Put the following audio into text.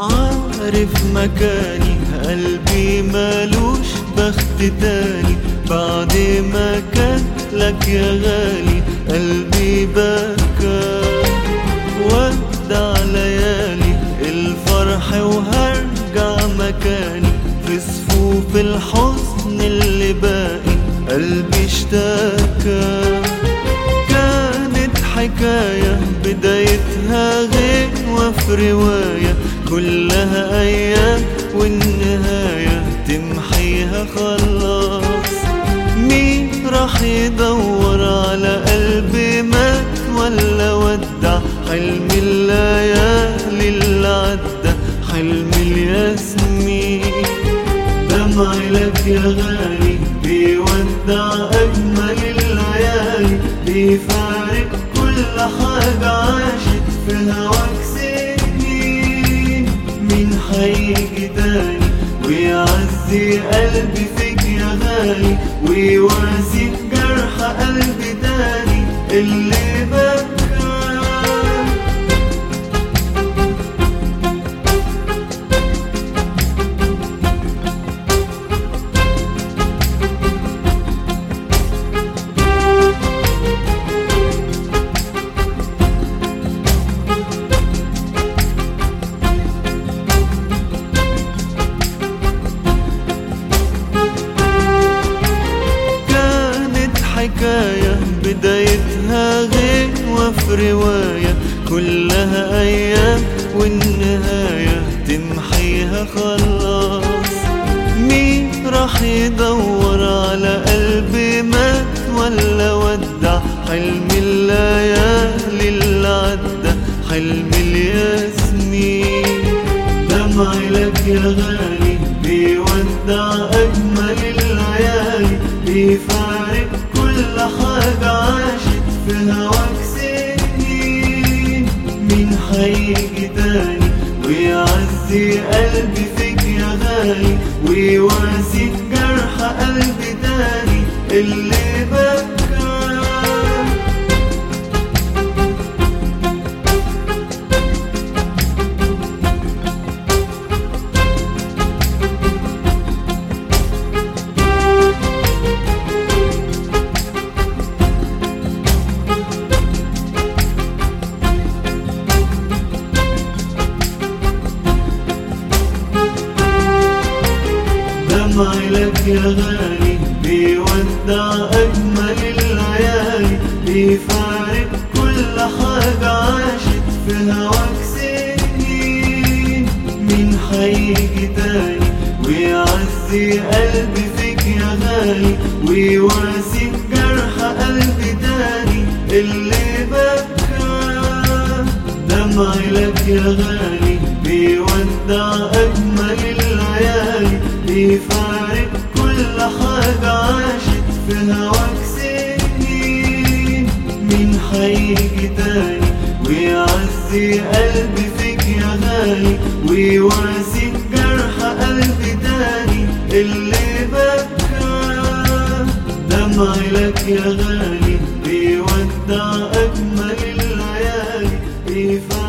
عارف مكاني قلبي مالوش بخت تاني بعد ما كان لك يا غالي قلبي بكى ودع ليالي الفرح وهرجع مكاني في صفوف الحزن اللي باقي قلبي اشتكى كانت حكاية بدايتها غنوة في رواية كلها أيام والنهاية تمحيها خلاص مين راح يدور على قلب مات ولا ودع حلم الليالي اللي عدى حلم الياسمين دمعي لك يا غالي بيودع أجمل الليالي بيفارق كل حاجة عاشت في هواك سنين مين هيجي تاني ويعزي قلبي فيك يا غالي ويواسي جرح قلبي تاني اللي بكى كانت حكاية بدايتها غنوة في رواية كلها أيام والنهاية تمحيها خلاص مين راح يدور على قلب مات ولا ودع حلم الليالي اللي عدى حلم الياسمين دمعي لك يا غالي بيودع أجمل الليالي بيفارق كل حاجة عاشت في هواك سنين مين هيجي تاني ويعزي قلبي فيك يا غالي ويواسي جرح قلبي تاني اللي بكى دمعي لك يا غالي بيودع أجمل الليالي بيفارق كل حاجة عاشت في هواك سنين مين هيجي تاني ويعزي قلبي فيك يا غالي ويواسي جرح قلبي تاني اللي بكى دمعي لك يا غالي بيودع أجمل الليالي بيفارق كل حاجة عاشت في هواك سنين مين هيجي تاني ويعزي قلبي فيك يا غالي ويواسي جرح قلبي تاني اللي بكى دمعي لك يا غالي بيودع أجمل الليالي بيفارق